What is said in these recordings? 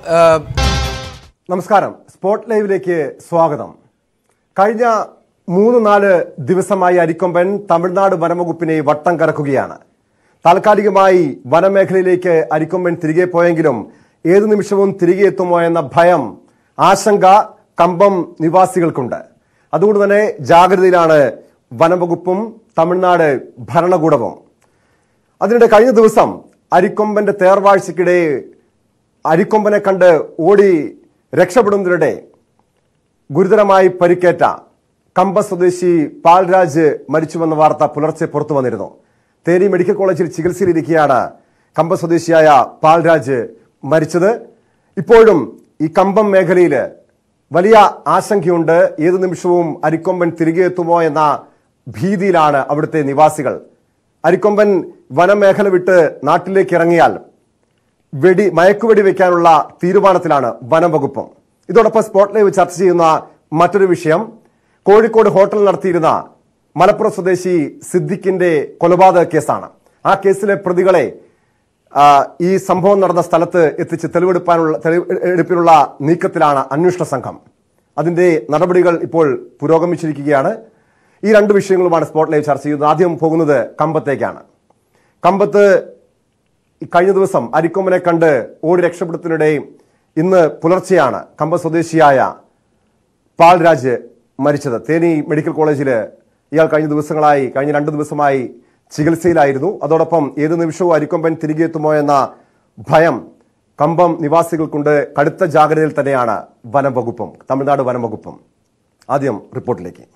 ഏഹ്, നമസ്കാരം സ്പോട്ട് ലൈവിലേക്ക് സ്വാഗതം കഴിഞ്ഞ മൂന്ന് നാല് ദിവസമായി അരിക്കൊമ്പൻ തമിഴ്നാട് വനംവകുപ്പിനെ വട്ടം കറക്കുകയാണ് താൽക്കാലികമായി വനമേഖലയിലേക്ക് അരിക്കൊമ്പൻ തിരികെ പോയെങ്കിലും ഏതു നിമിഷവും തിരികെ എത്തുമോ എന്ന ഭയം ആശങ്ക കമ്പം നിവാസികൾക്കുണ്ട് അതുകൊണ്ട് തന്നെ ജാഗ്രതയിലാണ് വനംവകുപ്പും തമിഴ്നാട് ഭരണകൂടവും അതിനിടെ കഴിഞ്ഞ ദിവസം അരിക്കൊമ്പന്റെ തേർവാഴ്ചക്കിടെ അരിക്കൊമ്പനെ കണ്ട് ഓടി രക്ഷപ്പെടുന്നതിനിടെ ഗുരുതരമായി പരിക്കേറ്റ കമ്പ സ്വദേശി പാൽരാജ് മരിച്ചുവെന്ന വാർത്ത പുലർച്ചെ പുറത്തു വന്നിരുന്നു തേനി മെഡിക്കൽ കോളേജിൽ ചികിത്സയിലിരിക്കെയാണ് കമ്പ സ്വദേശിയായ പാൽരാജ് മരിച്ചത് ഇപ്പോഴും ഈ കമ്പം മേഖലയിൽ വലിയ ആശങ്കയുണ്ട് ഏതു നിമിഷവും അരിക്കൊമ്പൻ തിരികെ എത്തുമോ എന്ന ഭീതിയിലാണ് അവിടുത്തെ നിവാസികൾ അരിക്കൊമ്പൻ വനമേഖല വിട്ട് നാട്ടിലേക്ക് ഇറങ്ങിയാൽ വെടി മയക്കുവെടി വെക്കാനുള്ള തീരുമാനത്തിലാണ് വനം വകുപ്പും ഇതോടൊപ്പം സ്പോട്ട് ലൈവ് ചർച്ച ചെയ്യുന്ന മറ്റൊരു വിഷയം കോഴിക്കോട് ഹോട്ടൽ നടത്തിയിരുന്ന മലപ്പുറം സ്വദേശി സിദ്ദിഖിന്റെ കൊലപാതക കേസാണ് ആ കേസിലെ പ്രതികളെ ആ, ഈ സംഭവം നടന്ന സ്ഥലത്ത് എത്തിച്ച് തെളിവെടുപ്പാനുള്ള തെളിവെടുപ്പിനുള്ള നീക്കത്തിലാണ് അന്വേഷണ സംഘം അതിന്റെ നടപടികൾ ഇപ്പോൾ പുരോഗമിച്ചിരിക്കുകയാണ് ഈ രണ്ട് വിഷയങ്ങളുമാണ് സ്പോട്ട് ലൈവ് ചർച്ച ചെയ്യുന്നത് ആദ്യം പോകുന്നത് കമ്പത്തേക്കാണ് കമ്പത്ത് ഈ കഴിഞ്ഞ ദിവസം അരിക്കൊമ്പനെ കണ്ട് ഓടി രക്ഷപ്പെടുത്തുന്നതിനിടെ ഇന്ന് പുലർച്ചെയാണ് കമ്പ സ്വദേശിയായ പാൽരാജ് മരിച്ചത് തേനി മെഡിക്കൽ കോളേജിൽ ഇയാൾ കഴിഞ്ഞ ദിവസങ്ങളായി കഴിഞ്ഞ രണ്ട് ദിവസമായി ചികിത്സയിലായിരുന്നു അതോടൊപ്പം ഏത് നിമിഷവും അരിക്കൊമ്പൻ തിരികെ എത്തുമോ എന്ന ഭയം കമ്പം നിവാസികൾക്കുണ്ട് കടുത്ത ജാഗ്രതയിൽ തന്നെയാണ് വനം വകുപ്പും തമിഴ്നാട് വനം വകുപ്പും ആദ്യം റിപ്പോർട്ടിലേക്ക്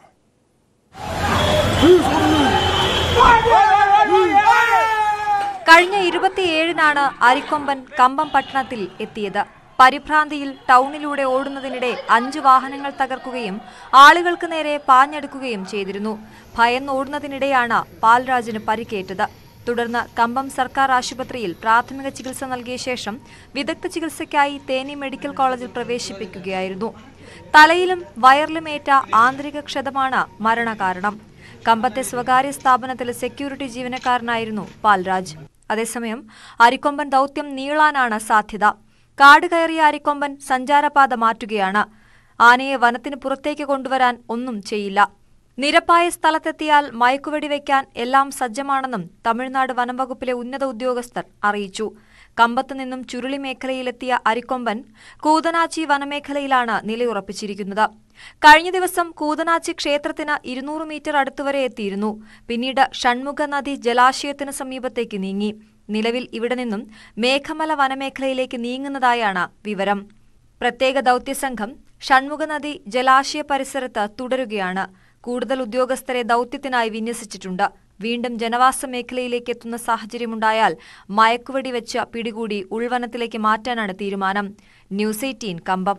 കഴിഞ്ഞ ഇരുപത്തിയേഴിനാണ് അരിക്കൊമ്പൻ കമ്പം പട്ടണത്തിൽ എത്തിയത് പരിഭ്രാന്തിയിൽ ടൗണിലൂടെ ഓടുന്നതിനിടെ അഞ്ചു വാഹനങ്ങൾ തകർക്കുകയും ആളുകൾക്ക് നേരെ പാഞ്ഞെടുക്കുകയും ചെയ്തിരുന്നു ഭയന്ന് ഓടുന്നതിനിടെയാണ് പാൽരാജിന് പരിക്കേറ്റത് തുടർന്ന് കമ്പം സർക്കാർ ആശുപത്രിയിൽ പ്രാഥമിക ചികിത്സ നൽകിയ ശേഷം വിദഗ്ധ ചികിത്സയ്ക്കായി തേനി മെഡിക്കൽ കോളേജിൽ പ്രവേശിപ്പിക്കുകയായിരുന്നു തലയിലും വയറിലുമേറ്റ ആന്തരിക ക്ഷതമാണ് മരണകാരണം കമ്പത്തെ സ്വകാര്യ സ്ഥാപനത്തിലെ സെക്യൂരിറ്റി ജീവനക്കാരനായിരുന്നു പാൽരാജ് അതേസമയം അരിക്കൊമ്പൻ ദൗത്യം നീളാനാണ് സാധ്യത കാട് കയറിയ അരിക്കൊമ്പൻ സഞ്ചാരപാത മാറ്റുകയാണ് ആനയെ വനത്തിന് പുറത്തേക്ക് കൊണ്ടുവരാൻ ഒന്നും ചെയ്യില്ല നിരപ്പായ സ്ഥലത്തെത്തിയാൽ മയക്കുവെടി വയ്ക്കാൻ എല്ലാം സജ്ജമാണെന്നും തമിഴ്നാട് വനംവകുപ്പിലെ ഉന്നത ഉദ്യോഗസ്ഥർ അറിയിച്ചു കമ്പത്ത് നിന്നും ചുരുളി മേഖലയിലെത്തിയ അരിക്കൊമ്പൻ കൂതനാച്ചി വനമേഖലയിലാണ് നിലയുറപ്പിച്ചിരിക്കുന്നത് കഴിഞ്ഞ ദിവസം കൂതനാച്ചി ക്ഷേത്രത്തിന് ഇരുന്നൂറ് മീറ്റർ അടുത്തുവരെ എത്തിയിരുന്നു പിന്നീട് ഷൺമുഖ നദി ജലാശയത്തിന് സമീപത്തേക്ക് നീങ്ങി നിലവിൽ ഇവിടെ നിന്നും മേഘമല വനമേഖലയിലേക്ക് നീങ്ങുന്നതായാണ് വിവരം പ്രത്യേക ദൗത്യസംഘം ഷൺമുഖ നദി ജലാശയ പരിസരത്ത് തുടരുകയാണ് കൂടുതൽ ഉദ്യോഗസ്ഥരെ ദൗത്യത്തിനായി വിന്യസിച്ചിട്ടുണ്ട് വീണ്ടും ജനവാസ മേഖലയിലേക്ക് എത്തുന്ന സാഹചര്യമുണ്ടായാൽ മയക്കുവെടി വെച്ച് പിടികൂടി ഉൾവനത്തിലേക്ക് മാറ്റാനാണ് തീരുമാനം ന്യൂസ് എയ്റ്റീൻ കമ്പം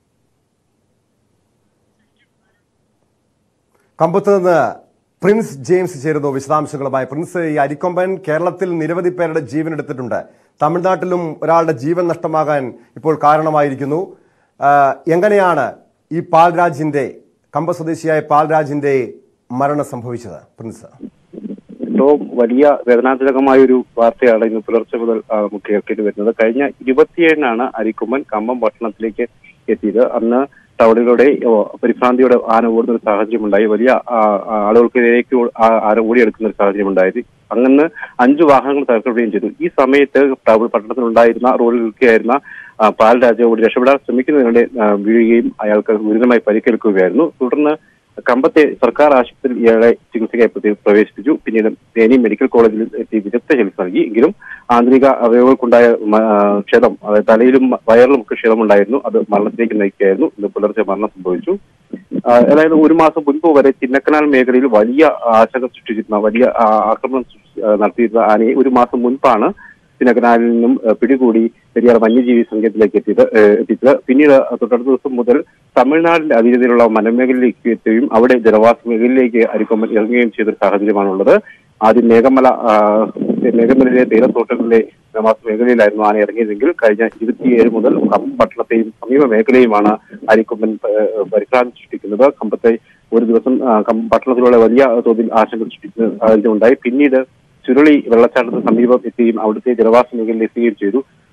കമ്പത്ത് നിന്ന് പ്രിൻസ് ജെയിംസ് ചേരുന്നു വിശദാംശങ്ങളുമായി പ്രിൻസ് ഈ അരിക്കൊമ്പൻ കേരളത്തിൽ നിരവധി പേരുടെ ജീവൻ എടുത്തിട്ടുണ്ട് തമിഴ്നാട്ടിലും ഒരാളുടെ ജീവൻ നഷ്ടമാകാൻ ഇപ്പോൾ കാരണമായിരിക്കുന്നു ആ, എങ്ങനെയാണ് ഈ പാൽരാജിന്റെ കമ്പ സ്വദേശിയായ പാൽരാജിന്റെ മരണം സംഭവിച്ചത് പ്രിൻസ് ഏറ്റവും വലിയ വേദനാജനകമായ ഒരു വാർത്തയാണ് ഇന്ന് പുലർച്ചെ മുതൽ ആ, നമുക്ക് കേൾക്കേണ്ടി വരുന്നത് കഴിഞ്ഞ ഇരുപത്തിയേഴിനാണ് അരിക്കുമ്മൻ കമ്പം പട്ടണത്തിലേക്ക് എത്തിയത് അന്ന് ടൗണിലൂടെ ഓ, പരിഭ്രാന്തിയോടെ ആന ഓടുന്ന ഒരു സാഹചര്യം ഉണ്ടായി വലിയ ആ, ആ, ആളുകൾക്കിടയിലേക്ക് ഓ- ആ- ആന ഓടിയെടുക്കുന്ന ഒരു സാഹചര്യം ഉണ്ടായത് അങ്ങനെ അഞ്ചു വാഹനങ്ങൾ തകർക്കുകയും ചെയ്തു ഈ സമയത്ത് ടൗൺ പട്ടണത്തിലുണ്ടായിരുന്ന റോഡിലൊക്കെയായിരുന്ന ആ, പാൽരാജ ഓടി രക്ഷപ്പെടാൻ ശ്രമിക്കുന്നതിനിടെ ആ, വീഴുകയും അയാൾക്ക് ഗുരുതരമായി പരിക്കേൽക്കുകയായിരുന്നു തുടർന്ന് കമ്പത്തെ സർക്കാർ ആശുപത്രിയിൽ ഇയാളെ ചികിത്സയ്ക്കായി പ്രതി- പ്രവേശിപ്പിച്ചു പിന്നീട് തേനി മെഡിക്കൽ കോളേജിൽ എത്തി വിദഗ്ധ ചികിത്സ നൽകി എങ്കിലും ആന്തരിക അവയവങ്ങൾക്കുണ്ടായ മ- ആ, ക്ഷതം അതായത് തലയിലും വയറിലും ഒക്കെ ക്ഷതമുണ്ടായിരുന്നു അത് മരണത്തിലേക്ക് നയിക്കുകയായിരുന്നു ഇന്ന് പുലർച്ചെ മരണം സംഭവിച്ചു ആ, ഏതായാലും ഒരു മാസം മുൻപ് വരെ ചിന്നക്കനാൽ മേഖലയിൽ വലിയ ആശങ്ക സൃഷ്ടിച്ചിരുന്ന വലിയ ആ, ആക്രമണം സൃഷ്ടി- ആ, നടത്തിയിരുന്ന ആനയെ ഒരു മാസം മുൻപാണ് ചിന്നക്കനാലിൽ നിന്നും ആ, പിടികൂടി പെരിയാർ വന്യജീവി സങ്കേതത്തിലേക്ക് എത്തിയത് ഏ, എത്തിച്ചത് പിന്നീട് തൊട്ടടുത്ത ദിവസം മുതൽ തമിഴ്നാടിന്റെ അധീനതയിലുള്ള വനമേഖലയിലേക്ക് എത്തുകയും അവിടെ ജനവാസ മേഖലയിലേക്ക് അരിക്കൊമ്പൻ ഇറങ്ങുകയും ചെയ്ത സാഹചര്യമാണുള്ളത് ആദ്യം മേഘമല ആ, മേഘമലയിലെ തേയിലത്തോട്ടങ്ങളിലെ ജനവാസ മേഖലയിലായിരുന്നു ആന ഇറങ്ങിയതെങ്കിൽ കഴിഞ്ഞ ഇരുപത്തിയേഴ് മുതൽ കമ്പം പട്ടണത്തെയും സമീപ മേഖലയുമാണ് അരിക്കൊമ്പൻ ഏ, പരിഭ്രാന്തി സൃഷ്ടിക്കുന്നത് കമ്പത്തെ ഒരു ദിവസം ആ, കമ്പം പട്ടണത്തിലുള്ള വലിയ തോതിൽ ആശങ്ക സൃഷ്ടിക്കുന്ന സാഹചര്യം ഉണ്ടായി പിന്നീട് ചുരുളി വെള്ളച്ചാട്ടത്തിന് സമീപം എത്തുകയും അവിടുത്തെ ജനവാസ മേഖലയിൽ എത്തുകയും ചെയ്തു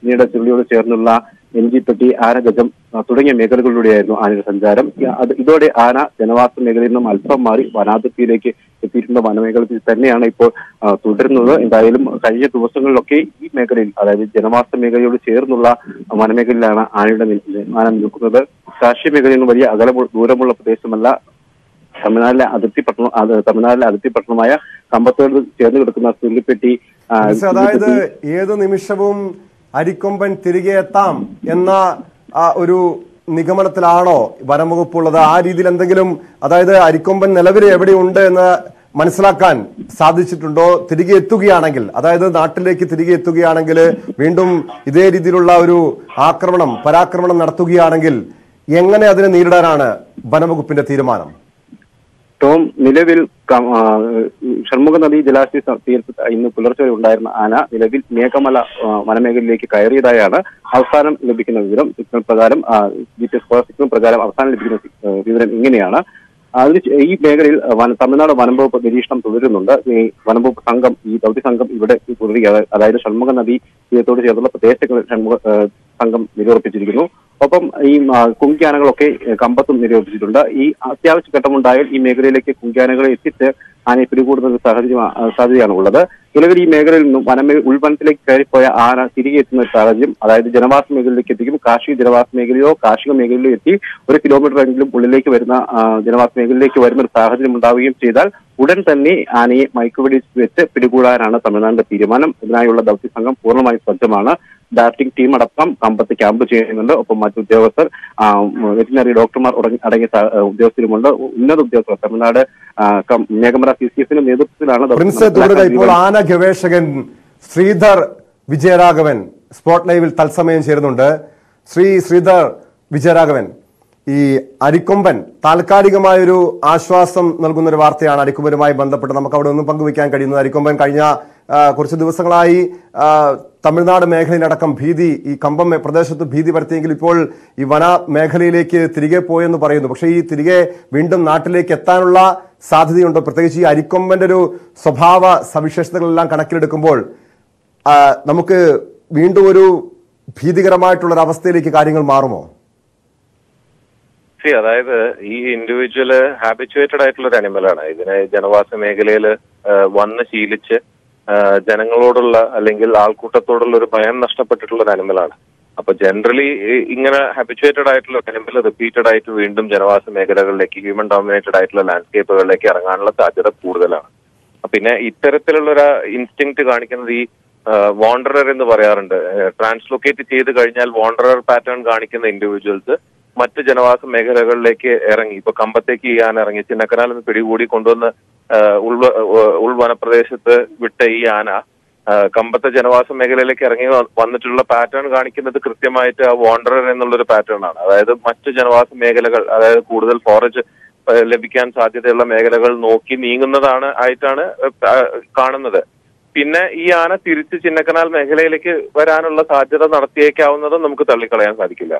പിന്നീട് ചുള്ളിയോട് ചേർന്നുള്ള എൻജിപ്പെട്ടി ആനഗജം ആ, തുടങ്ങിയ മേഖലകളിലൂടെയായിരുന്നു ആനയുടെ സഞ്ചാരം ഈ അത് ഇതോടെ ആന ജനവാസ മേഖലയിൽ നിന്നും അല്പം മാറി വനാതിർത്തിയിലേക്ക് എത്തിയിട്ടുള്ള വനമേഖലയിൽ തന്നെയാണ് ഇപ്പോൾ ആ, തുടരുന്നത് എന്തായാലും കഴിഞ്ഞ ദിവസങ്ങളിലൊക്കെ ഈ മേഖലയിൽ അതായത് ജനവാസ മേഖലയോട് ചേർന്നുള്ള വനമേഖലയിലാണ് ആനയുടെ നിൽ- ആന നിൽക്കുന്നത് കാർഷിക മേഖലയിൽ നിന്ന് വലിയ അകലമു ദൂരമുള്ള പ്രദേശമല്ല തമിഴ്നാട്ടിലെ അതിർത്തി പട്ടണം അത് തമിഴ്നാട്ടിലെ അതിർത്തി പട്ടണമായ കമ്പത്തോട് ചേർന്ന് കിടക്കുന്ന സുല്ലിപ്പെട്ടി ആ, മനസ്സിലായി. അതായത് സുല്ലിപ്പെട്ടി ഏത് നിമിഷവും അരിക്കൊമ്പൻ തിരികെ എത്താം എന്ന ആ, ഒരു നിഗമനത്തിലാണോ വനംവകുപ്പുള്ളത് ആ രീതിയിൽ എന്തെങ്കിലും അതായത് അരിക്കൊമ്പൻ നിലവിൽ എവിടെയുണ്ട് എന്ന് മനസ്സിലാക്കാൻ സാധിച്ചിട്ടുണ്ടോ തിരികെ എത്തുകയാണെങ്കിൽ അതായത് നാട്ടിലേക്ക് തിരികെ എത്തുകയാണെങ്കിൽ വീണ്ടും ഇതേ രീതിയിലുള്ള ഒരു ആക്രമണം പരാക്രമണം നടത്തുകയാണെങ്കിൽ എങ്ങനെ അതിനെ നേരിടാനാണ് വനംവകുപ്പിന്റെ തീരുമാനം ടോം നിലവിൽ ക- ആ, ഷൺമുഖ നദി ജലാശയ സ- തീരത്ത് ഇന്ന് പുലർച്ചെ വരെ ഉണ്ടായിരുന്ന ആന നിലവിൽ മേഘമല ആ, വനമേഖലയിലേക്ക് കയറിയതായാണ് അവസാനം ലഭിക്കുന്ന വിവരം സിഗ്നൽ പ്രകാരം ജി പി എസ് സിഗ്നൽ പ്രകാരം അവസാനം ലഭിക്കുന്ന സി- ആ, വിവരം ഇങ്ങനെയാണ് അതിന് ശേ- ഈ മേഖലയിൽ വന- തമിഴ്നാട് വനം വകുപ്പ് നിരീക്ഷണം തുടരുന്നുണ്ട് ഈ വനം വകുപ്പ് സംഘം ഈ ദൗത്യ സംഘം ഇവിടെ തുടരുക അതായത് ഷൺമുഖ നദി തീരത്തോട് ചേർന്നുള്ള പ്രദേശങ്ങളിൽ ഷൺമുഖ ആ, സംഘം നിരോധിപ്പിച്ചിരിക്കുന്നു ഒപ്പം ഈ ആ, കുങ്കിയാനകളൊക്കെ ഏ, കമ്പത്തും നിരോധിച്ചിട്ടുണ്ട് ഈ അത്യാവശ്യ ഘട്ടമുണ്ടായാൽ ഈ മേഖലയിലേക്ക് കുങ്കിയാനകളെ എത്തിച്ച് ആനയെ പിടികൂടുന്ന ഒരു സാഹചര്യം ആ, സാധ്യതയാണ് ഉള്ളത് നിലവിൽ ഈ മേഖലയിൽ നിന്നും വനമേ ഉൾവനത്തിലേക്ക് കയറിപ്പോയ ആന തിരികെ എത്തുന്ന ഒരു സാഹചര്യം അതായത് ജനവാസ മേഖലയിലേക്ക് എത്തിക്കും കാർഷിക ജനവാസ മേഖലയോ കാർഷിക മേഖലയിലോ എത്തി ഒരു കിലോമീറ്റർ എങ്കിലും ഉള്ളിലേക്ക് വരുന്ന ആ, ജനവാസ മേഖലയിലേക്ക് വരുന്ന ഒരു സാഹചര്യം ഉണ്ടാവുകയും ചെയ്താൽ ഉടൻ തന്നെ ആനയെ മയക്കുവെടി വെച്ച് പിടികൂടാനാണ് തമിഴ്നാടിന്റെ തീരുമാനം ഇതിനായുള്ള ദൗത്യ സംഘം പൂർണ്ണമായും സജ്ജമാണ് ഡാർട്ടിംഗ് ടീം അടക്കം കമ്പത്ത് ക്യാമ്പ് ചെയ്യുന്നുണ്ട് ഒപ്പം മറ്റു ഉദ്യോഗസ്ഥർ വെറ്റിനറി ഡോക്ടർമാർ ഉടങ്ങി- അടങ്ങിയ സ- ഉദ്യോഗസ്ഥരുമുണ്ട് ഉന്നത ഉദ്യോഗസ്ഥർ തമിഴ്നാട് ആ, കം- മേഘമല സി സി എഫിന്റെ നേതൃത്വത്തിലാണ് ദൗത്യം പ്രിൻസ് തുടരുക നടപ്പിലാക്കാൻ ഇപ്പോൾ ആന ഗവേഷകൻ ശ്രീധർ വിജയരാഘവൻ സ്പോട്ട് ലൈവിൽ തത്സമയം ചേരുന്നുണ്ട് ശ്രീ ശ്രീധർ വിജയരാഘവൻ ഈ അരിക്കൊമ്പൻ താൽക്കാലികമായൊരു ആശ്വാസം നൽകുന്ന ഒരു വാർത്തയാണ് അരിക്കൊമ്പനുമായി ബന്ധപ്പെട്ട് നമുക്ക് അവിടെ ഒന്നും പങ്കുവയ്ക്കാൻ കഴിയുന്നത് അരിക്കൊമ്പൻ കഴിഞ്ഞ ആ, കുറച്ച് ദിവസങ്ങളായി ആ, തമിഴ്നാട് മേഖലയിലടക്കം ഭീതി ഈ കമ്പം മേ- പ്രദേശത്ത് ഭീതി പരത്തിയെങ്കിൽ ഇപ്പോൾ ഈ വന മേഖലയിലേക്ക് തിരികെ പോയെന്ന് പറയുന്നു പക്ഷേ ഈ തിരികെ വീണ്ടും നാട്ടിലേക്ക് എത്താനുള്ള സാധ്യതയുണ്ട് പ്രത്യേകിച്ച് ഈ അരിക്കൊമ്പന്റെ ഒരു സ്വഭാവ സവിശേഷതകളെല്ലാം കണക്കിലെടുക്കുമ്പോൾ ആ, നമുക്ക് വീണ്ടും ഒരു ഭീതികരമായിട്ടുള്ള ഒരു അവസ്ഥയിലേക്ക് കാര്യങ്ങൾ മാറുമോ സി അതായത് ഈ ഇൻഡിവിജ്വല് ഹാബിറ്റുവേറ്റഡ് ആയിട്ടുള്ള ഒരു അനിമലാണ് ഇതിനെ ജനവാസ മേഖലയിൽ വന്ന് ശീലിച്ച് ആ, ജനങ്ങളോടുള്ള അല്ലെങ്കിൽ ആൾക്കൂട്ടത്തോടുള്ള ഒരു ഭയം നഷ്ടപ്പെട്ടിട്ടുള്ള ഒരു അനിമലാണ് അപ്പൊ ജനറലി ഇങ്ങനെ ഹാബിറ്റുവേറ്റഡ് ആയിട്ടുള്ള അനിമൽ റിപ്പീറ്റഡ് ആയിട്ട് വീണ്ടും ജനവാസ മേഖലകളിലേക്ക് ഹ്യൂമൻ ഡോമിനേറ്റഡ് ആയിട്ടുള്ള ലാൻഡ്സ്കേപ്പുകളിലേക്ക് ഇറങ്ങാനുള്ള സാധ്യത കൂടുതലാണ് പിന്നെ ഇത്തരത്തിലുള്ള ഒരു ഇൻസ്റ്റിങ്ക്ട് കാണിക്കുന്നത് ഈ വാണ്ടറർ എന്ന് പറയാറുണ്ട് ട്രാൻസ്ലൊക്കേറ്റ് ചെയ്ത് കഴിഞ്ഞാൽ വാണ്ടറർ പാറ്റേൺ കാണിക്കുന്ന ഇൻഡിവിജ്വൽസ് മറ്റ് ജനവാസ മേഖലകളിലേക്ക് ഇറങ്ങി ഇപ്പൊ കമ്പത്തേക്ക് ചെയ്യാൻ ഇറങ്ങി ചിന്നക്കനാൽ നിന്ന് പിടികൂടി കൊണ്ടുവന്ന് ആ, ഉൾവ ഉ- ഉൾവനപ്രദേശത്ത് വിട്ട ഈ ആന ആ, കമ്പത്തെ ജനവാസ മേഖലയിലേക്ക് ഇറങ്ങി വ- വന്നിട്ടുള്ള പാറ്റേൺ കാണിക്കുന്നത് കൃത്യമായിട്ട് ആ വാണ്ടറർ എന്നുള്ളൊരു പാറ്റേൺ ആണ് അതായത് മറ്റ് ജനവാസ മേഖലകൾ അതായത് കൂടുതൽ ഫോറേജ് ലഭിക്കാൻ സാധ്യതയുള്ള മേഖലകൾ നോക്കി നീങ്ങുന്നതാണ് ആയിട്ടാണ് ആ, കാണുന്നത് പിന്നെ ഈ ആന തിരിച്ച് ചിന്നക്കനാൽ മേഖലയിലേക്ക് വരാനുള്ള സാധ്യത നടത്തിയേക്കാവുന്നതും നമുക്ക് തള്ളിക്കളയാൻ സാധിക്കില്ല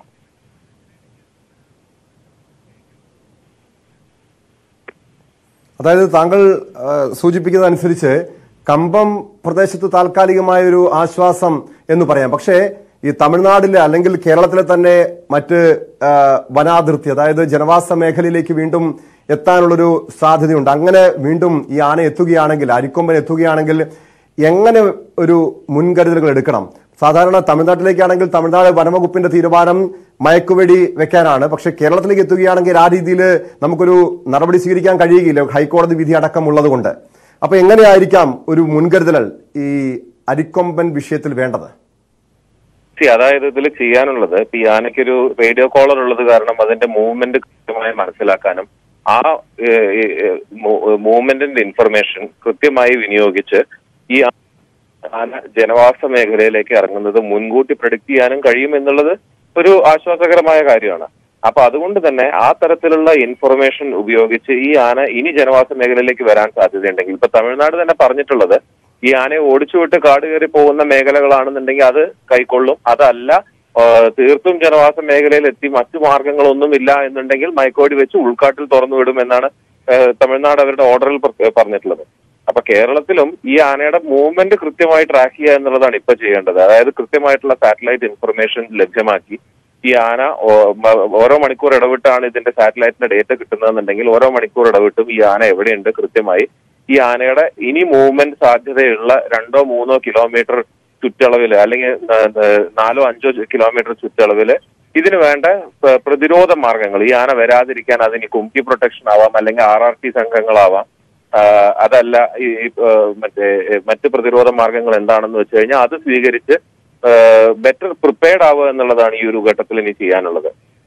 അതായത് താങ്കൾ ആ, സൂചിപ്പിക്കുന്നതനുസരിച്ച് കമ്പം പ്രദേശത്ത് താൽക്കാലികമായ ഒരു ആശ്വാസം എന്ന് പറയാം പക്ഷേ ഈ തമിഴ്നാട്ടിലെ അല്ലെങ്കിൽ കേരളത്തിലെ തന്നെ മറ്റ് ആ, വനാതിർത്തി അതായത് ജനവാസ മേഖലയിലേക്ക് വീണ്ടും എത്താനുള്ളൊരു സാധ്യതയുണ്ട് അങ്ങനെ വീണ്ടും ഈ ആന എത്തുകയാണെങ്കിൽ അരിക്കൊമ്പൻ എത്തുകയാണെങ്കിൽ എങ്ങനെ ഒരു മുൻകരുതലുകൾ എടുക്കണം സാധാരണ തമിഴ്നാട്ടിലേക്കാണെങ്കിൽ തമിഴ്നാട് വനംവകുപ്പിന്റെ തീരുമാനം മയക്കുവെടി വെക്കാനാണ് പക്ഷെ കേരളത്തിലേക്ക് എത്തുകയാണെങ്കിൽ ആ രീതിയിൽ നമുക്കൊരു നടപടി സ്വീകരിക്കാൻ കഴിയുകയില്ല ഹൈക്കോടതി വിധി അടക്കമുള്ളത് കൊണ്ട് അപ്പൊ എങ്ങനെയായിരിക്കാം ഒരു മുൻകരുതൽ ഈ അരിക്കൊമ്പൻ വിഷയത്തിൽ വേണ്ടത് സി അതായത് ഇതിൽ ചെയ്യാനുള്ളത് ഇപ്പൊ ഈ ആനയ്ക്കൊരു റേഡിയോ കോളർ ഉള്ളത് കാരണം അതിന്റെ മൂവ്മെന്റ് കൃത്യമായി മനസ്സിലാക്കാനും ആ മൂവ്മെന്റിന്റെ ഇൻഫർമേഷൻ കൃത്യമായി വിനിയോഗിച്ച് ഈ ആന ജനവാസ മേഖലയിലേക്ക് ഇറങ്ങുന്നത് മുൻകൂട്ടി പ്രഡിക്ട് ചെയ്യാനും കഴിയും എന്നുള്ളത് ഒരു ആശ്വാസകരമായ കാര്യമാണ് അപ്പൊ അതുകൊണ്ട് തന്നെ ആ തരത്തിലുള്ള ഇൻഫർമേഷൻ ഉപയോഗിച്ച് ഈ ആന ഇനി ജനവാസ മേഖലയിലേക്ക് വരാൻ സാധ്യതയുണ്ടെങ്കിൽ ഇപ്പൊ തമിഴ്നാട് തന്നെ പറഞ്ഞിട്ടുള്ളത് ഈ ആനയെ ഓടിച്ചുവിട്ട് കാട് കയറി പോകുന്ന മേഖലകളാണെന്നുണ്ടെങ്കിൽ അത് കൈക്കൊള്ളും അതല്ല ആ, തീർത്തും ജനവാസ മേഖലയിൽ എത്തി മറ്റു മാർഗങ്ങളൊന്നും ഇല്ല എന്നുണ്ടെങ്കിൽ മയക്കോടി വെച്ച് ഉൾക്കാട്ടിൽ തുറന്നു വിടും എന്നാണ് ആ, തമിഴ്നാട് അവരുടെ ഓർഡറിൽ പ്ര- പറഞ്ഞിട്ടുള്ളത് അപ്പൊ കേരളത്തിലും ഈ ആനയുടെ മൂവ്മെന്റ് കൃത്യമായി ട്രാക്ക് ചെയ്യുക എന്നുള്ളതാണ് ഇപ്പൊ ചെയ്യേണ്ടത് അതായത് കൃത്യമായിട്ടുള്ള സാറ്റലൈറ്റ് ഇൻഫർമേഷൻ ലഭ്യമാക്കി ഈ ആന ഓ- മ- ഓരോ മണിക്കൂർ ഇടവിട്ടാണ് ഇതിന്റെ സാറ്റലൈറ്റിന്റെ ഡേറ്റ കിട്ടുന്നതെന്നുണ്ടെങ്കിൽ ഓരോ മണിക്കൂർ ഇടവിട്ടും ഈ ആന എവിടെയുണ്ട് കൃത്യമായി ഈ ആനയുടെ ഇനി മൂവ്മെന്റ് സാധ്യതയുള്ള രണ്ടോ മൂന്നോ കിലോമീറ്റർ ചുറ്റളവില് അല്ലെങ്കിൽ ന- ന- നാലോ അഞ്ചോ കിലോമീറ്റർ ചുറ്റളവില് ഇതിന് വേണ്ട പ- പ്രതിരോധ മാർഗങ്ങൾ ഈ ആന വരാതിരിക്കാൻ അതിന് കുംകി പ്രൊട്ടക്ഷൻ ആവാം അല്ലെങ്കിൽ ആർ ആർ ടി സംഘങ്ങളാവാം ആ, അതല്ല ഈ ഈ, ആ, മറ്റേ ഏ, മറ്റ് പ്രതിരോധ മാർഗങ്ങൾ എന്താണെന്ന് വെച്ച് കഴിഞ്ഞാൽ അത് സ്വീകരിച്ച് ബെറ്റർ പ്രിപ്പയർഡ് ആവുക എന്നുള്ളതാണ് ഈ ഒരു ഘട്ടത്തിൽ ഇനി ചെയ്യാനുള്ളത്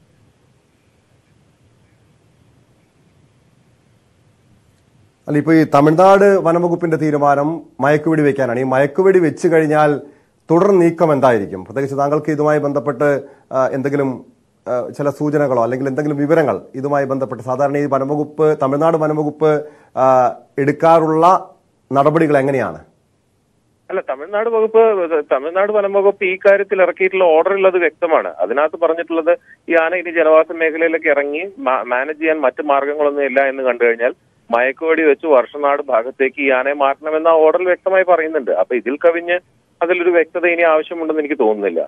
അല്ല ഇപ്പോൾ ഈ തമിഴ്നാട് വനംവകുപ്പിന്റെ തീരുമാനം മയക്കുവെടി വെക്കാനാണ് ഈ മയക്കുവെടി വെച്ച് കഴിഞ്ഞാൽ തുടർ നീക്കം എന്തായിരിക്കും പ്രത്യേകിച്ച് താങ്കൾക്ക് ഇതുമായി ബന്ധപ്പെട്ട് ആ, എന്തെങ്കിലും ആ, ചില സൂചനകളോ അല്ലെങ്കിൽ എന്തെങ്കിലും വിവരങ്ങൾ ഇതുമായി ബന്ധപ്പെട്ട് സാധാരണ ഈ വനംവകുപ്പ് തമിഴ്നാട് വനംവകുപ്പ് ആ, എടുക്കാറുള്ള നടപടികൾ എങ്ങനെയാണ് അല്ല തമിഴ്നാട് വകുപ്പ് തമിഴ്നാട് വനം വകുപ്പ് ഈ കാര്യത്തിൽ ഇറക്കിയിട്ടുള്ള ഓർഡറിൽ അത് വ്യക്തമാണ് അതിനകത്ത് പറഞ്ഞിട്ടുള്ളത് ഈ ആന ഇനി ജനവാസ മേഖലയിലേക്ക് ഇറങ്ങി മാ- മാനേജ് ചെയ്യാൻ മറ്റു മാർഗങ്ങളൊന്നും ഇല്ല എന്ന് കണ്ടു കഴിഞ്ഞാൽ മയക്കുവെടി വെച്ച് വർഷനാട് ഭാഗത്തേക്ക് ഈ ആനയെ മാറ്റണമെന്ന ഓർഡറിൽ വ്യക്തമായി പറയുന്നുണ്ട് അപ്പൊ ഇതിൽ കവിഞ്ഞ് അതിലൊരു വ്യക്തത ഇനി ആവശ്യമുണ്ടെന്ന് എനിക്ക് തോന്നുന്നില്ല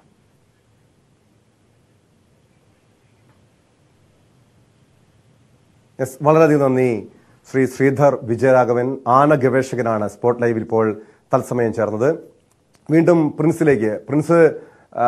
യെസ് വളരെയധികം നന്ദി ശ്രീ ശ്രീധർ വിജയരാഘവൻ ആന ഗവേഷകനാണ് സ്പോട്ട് ലൈവിൽ ഇപ്പോൾ തത്സമയം ചേർന്നത് വീണ്ടും പ്രിൻസിലേക്ക് പ്രിൻസ് ആ,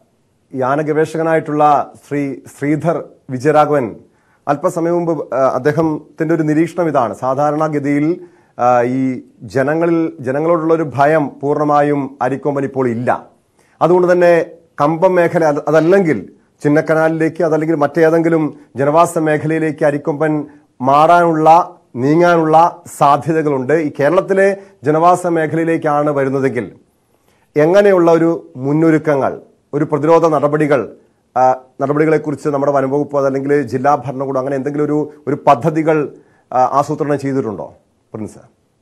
ഈ ആന ഗവേഷകനായിട്ടുള്ള ശ്രീ ശ്രീധർ വിജയരാഘവൻ അല്പസമയം മുമ്പ് ആ, അദ്ദേഹത്തിന്റെ ഒരു നിരീക്ഷണം ഇതാണ് സാധാരണഗതിയിൽ ആ, ഈ ജനങ്ങളിൽ ജനങ്ങളോടുള്ള ഒരു ഭയം പൂർണ്ണമായും അരിക്കൊമ്പൻ ഇപ്പോൾ ഇല്ല അതുകൊണ്ട് തന്നെ കമ്പം മേഖല അത് അതല്ലെങ്കിൽ ചിന്നക്കനാലിലേക്ക് അതല്ലെങ്കിൽ മറ്റേതെങ്കിലും ജനവാസ മേഖലയിലേക്ക് അരിക്കൊമ്പൻ മാറാനുള്ള നീങ്ങാനുള്ള സാധ്യതകളുണ്ട് ഈ കേരളത്തിലെ ജനവാസ മേഖലയിലേക്കാണ് വരുന്നതെങ്കിൽ എങ്ങനെയുള്ള ഒരു മുന്നൊരുക്കങ്ങൾ ഒരു പ്രതിരോധ നടപടികൾ ആ, നടപടികളെക്കുറിച്ച് നമ്മുടെ വനംവകുപ്പ് അതല്ലെങ്കിൽ ജില്ലാ ഭരണകൂടം അങ്ങനെ എന്തെങ്കിലും ഒരു ഒരു പദ്ധതികൾ ആ, ആസൂത്രണം ചെയ്തിട്ടുണ്ടോ പ്രിൻസ്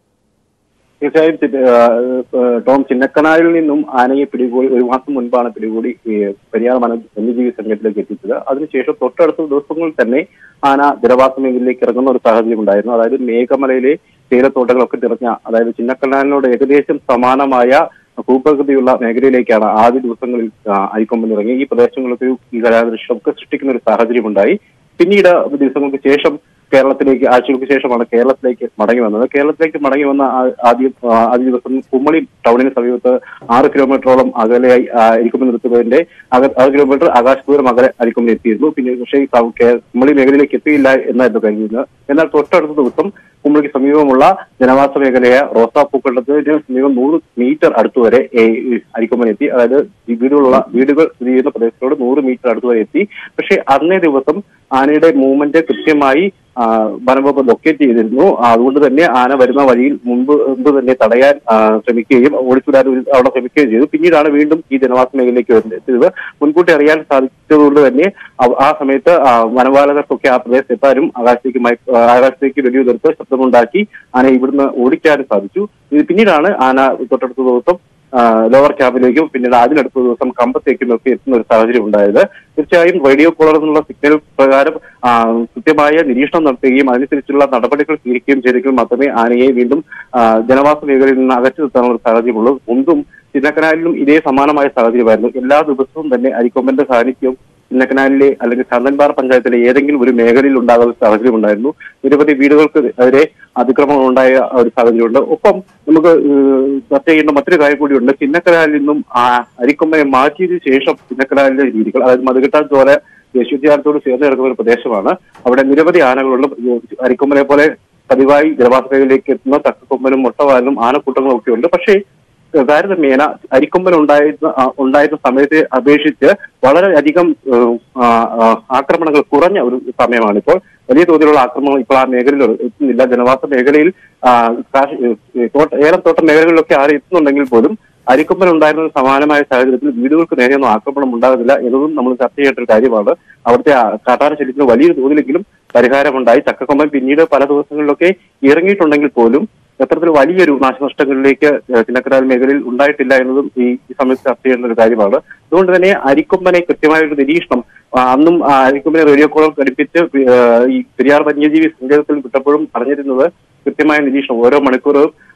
തീർച്ചയായും ചി- ആ, ആ, ടോം ചിന്നക്കനാലിൽ നിന്നും ആനയെ പിടികൂടി ഒരു മാസം മുൻപാണ് പിടികൂടി ഈ പെരിയാർ വന വന്യജീവി സംഘത്തിലേക്ക് എത്തിച്ചത് അതിനുശേഷം തൊട്ടടുത്ത ദിവസങ്ങളിൽ തന്നെ ആന ജലവാസ മേഖലയിലേക്ക് ഇറങ്ങുന്ന ഒരു സാഹചര്യം ഉണ്ടായിരുന്നു അതായത് മേഘമലയിലെ തേയിലത്തോട്ടങ്ങളൊക്കെ നിറഞ്ഞ അതായത് ചിന്നക്കനാലിനോട് ഏകദേശം സമാനമായ ഭൂപ്രകൃതിയുള്ള മേഖലയിലേക്കാണ് ആദ്യ ദിവസങ്ങളിൽ ആ, അരിക്കൊമ്പൻ ഇറങ്ങി ഈ പ്രദേശങ്ങളൊക്കെ ഒരു ഈ കലാദൃശ്യമൊക്കെ സൃഷ്ടിക്കുന്ന ഒരു സാഹചര്യം ഉണ്ടായി പിന്നീട് ദിവസങ്ങൾക്ക് ശേഷം കേരളത്തിലേക്ക് ആഴ്ചകൾക്ക് ശേഷമാണ് കേരളത്തിലേക്ക് മടങ്ങി വന്നത് കേരളത്തിലേക്ക് മടങ്ങി വന്ന ആ- ആദ്യ ആ, ആദ്യ ദിവസം കുമ്മളി ടൗണിന് സമീപത്ത് ആറ് കിലോമീറ്ററോളം അകലെയായി ആ, അരിക്കൊമ്പൻ നിർത്തുന്നതിന്റെ അക- ആറ് കിലോമീറ്റർ ആകാശദൂരം അകലെ അരിക്കൊമ്പൻ എത്തിയിരുന്നു പിന്നെ പക്ഷേ ഈ സൗ- കേ- കുമ്മളി മേഖലയിലേക്ക് എത്തിയില്ല എന്നായിരുന്നു കരുതുന്നത് എന്നാൽ തൊട്ടടുത്ത ദിവസം കുമ്മളിക്ക് സമീപമുള്ള ജനവാസ മേഖലയായ റോസാപ്പൂക്കളത്തിന് സമീപം നൂറ് മീറ്റർ അടുത്ത് വരെ ഏ, ഈ അരിക്കൊമ്പൻ എത്തി അതായത് ഈ വീടുകളുള്ള വീടുകൾ സ്ഥിതി ചെയ്യുന്ന പ്രദേശത്തോട് നൂറ് മീറ്റർ അടുത്ത് വരെ എത്തി പക്ഷേ അന്നേ ദിവസം ആനയുടെ മൂവ്മെന്റ് കൃത്യമായി ആ, വനംവകുപ്പ് ലൊക്കേറ്റ് ചെയ്തിരുന്നു ആ, അതുകൊണ്ട് തന്നെ ആന വരുന്ന വഴിയിൽ മുമ്പ് മുമ്പ് തന്നെ തടയാൻ ആ, ശ്രമിക്കുകയും ഓടിച്ചുവിടാൻ ഒരു- അവിടെ ശ്രമിക്കുകയും ചെയ്തു പിന്നീടാണ് വീണ്ടും ഈ ജനവാസ മേഖലയിലേക്ക് വരുന്നത് എത്തിയത് മുൻകൂട്ടി അറിയാൻ സാധിച്ചതുകൊണ്ട് തന്നെ അവ- ആ സമയത്ത് ആ, വനപാലകർക്കൊക്കെ ആ പ്രദേശത്ത് എത്താനും ആകാശത്തേക്ക് മയ- ആ, ആകാശത്തേക്ക് വെടിയുതിർത്ത് ശബ്ദമുണ്ടാക്കി ആനയെ ഇവിടുന്ന് ഓടിക്കാനും സാധിച്ചു ഇത് പിന്നീടാണ് ആന തൊട്ടടുത്ത ദിവസം ആ, ലോവർ ക്യാമ്പിലേക്കും പിന്നീട് അതിനടുത്ത ദിവസം കമ്പത്തേക്കും ഒക്കെ എത്തുന്ന ഒരു സാഹചര്യം ഉണ്ടായത് തീർച്ചയായും റേഡിയോ കോളർ എന്നുള്ള സിഗ്നൽ പ്രകാരം ആ, കൃത്യമായ നിരീക്ഷണം നടത്തുകയും അതിനനുസരിച്ചുള്ള നടപടികൾ സ്വീകരിക്കുകയും ചെയ്തെങ്കിൽ മാത്രമേ ആനയെ വീണ്ടും ആ, ജനവാസ മേഖലയിൽ നിന്ന് അകറ്റി നിർത്താനുള്ള ഒരു സാഹചര്യമുള്ളൂ മുൻപും ചിന്നക്കനാലിലും ഇതേ സമാനമായ സാഹചര്യമായിരുന്നു എല്ലാ ദിവസവും തന്നെ അരിക്കൊമ്പന്റെ സാന്നിധ്യം ചിന്നക്കനാലിലെ അല്ലെങ്കിൽ ചന്ദൻപാറ പഞ്ചായത്തിലെ ഏതെങ്കിലും ഒരു മേഖലയിൽ ഉണ്ടാകുന്ന സാഹചര്യം ഉണ്ടായിരുന്നു നിരവധി വീടുകൾക്ക് എതിരെ അതിക്രമങ്ങൾ ഉണ്ടായ ഒരു സാഹചര്യമുണ്ട് ഒപ്പം നമുക്ക് ഏഹ്, ചർച്ച ചെയ്യേണ്ട മറ്റൊരു കാര്യം കൂടിയുണ്ട് ചിന്നക്കനാലിൽ നിന്നും ആ അരിക്കൊമ്പനെ മാറ്റിയതിനു ശേഷം ചിന്നക്കനാലിലെ രീതികൾ അതായത് മധുകെട്ടാൻ ചോല ദേശീയോദ്യാനത്തോട് ചേർന്ന് കിടക്കുന്ന ഒരു പ്രദേശമാണ് അവിടെ നിരവധി ആനകളുണ്ട് അരിക്കൊമ്പനെ പോലെ പതിവായി ജലവാസ മേഖലയിലേക്ക് എത്തുന്ന തക്കക്കൊമ്പനും മുട്ടവാലും ആനക്കൂട്ടങ്ങളും ഒക്കെ ഉണ്ട് പക്ഷേ താരതമ്യേന അരിക്കൊമ്പൻ ഉണ്ടായിരുന്ന ആ, ഉണ്ടായിരുന്ന സമയത്തെ അപേക്ഷിച്ച് വളരെയധികം ഏഹ്, ആ, ആ, ആക്രമണങ്ങൾ കുറഞ്ഞ ഒരു സമയമാണ് ഇപ്പോൾ വലിയ തോതിലുള്ള ആക്രമണങ്ങൾ ഇപ്പോൾ ആ മേഖലയിൽ എത്തുന്നില്ല ജനവാസ മേഖലയിൽ ആ, കാശ്- ഏഹ്, തോട്ട- ഏലത്തോട്ട മേഖലകളിലൊക്കെ ആരും എത്തുന്നുണ്ടെങ്കിൽ പോലും അരിക്കൊമ്പൻ ഉണ്ടായിരുന്ന ഒരു സമാനമായ സാഹചര്യത്തിൽ വീടുകൾക്ക് നേരെയൊന്നും ആക്രമണം ഉണ്ടാകുന്നില്ല എന്നതും നമ്മൾ ചർച്ച ചെയ്യേണ്ട ഒരു കാര്യമാണ് അവിടുത്തെ ആ കാട്ടാന ശല്യത്തിന് വലിയ തോതിലെങ്കിലും പരിഹാരമുണ്ടായി ചക്കക്കൊമ്പൻ പിന്നീട് പല ദിവസങ്ങളിലൊക്കെ ഇറങ്ങിയിട്ടുണ്ടെങ്കിൽ പോലും അത്തരത്തിൽ വലിയൊരു നാശനഷ്ടങ്ങളിലേക്ക് ഏഹ് ചിന്നക്കനാൽ മേഖലയിൽ ഉണ്ടായിട്ടില്ല എന്നതും ഈ ഈ സമയത്ത് ചർച്ച ചെയ്യേണ്ട ഒരു കാര്യമാണ് അതുകൊണ്ട് തന്നെ അരിക്കൊമ്പനെ കൃത്യമായ ഒരു നിരീക്ഷണം ആ, അന്നും ആ അരിക്കൊമ്പനെ റേഡിയോ കോളർ ഘടിപ്പിച്ച് ഏഹ് ഈ പെരിയാർ വന്യജീവി സങ്കേതത്തിൽ വിട്ടപ്പോഴും പറഞ്ഞിരുന്നത് കൃത്യമായ നിരീക്ഷണം ഓരോ മണിക്കൂറും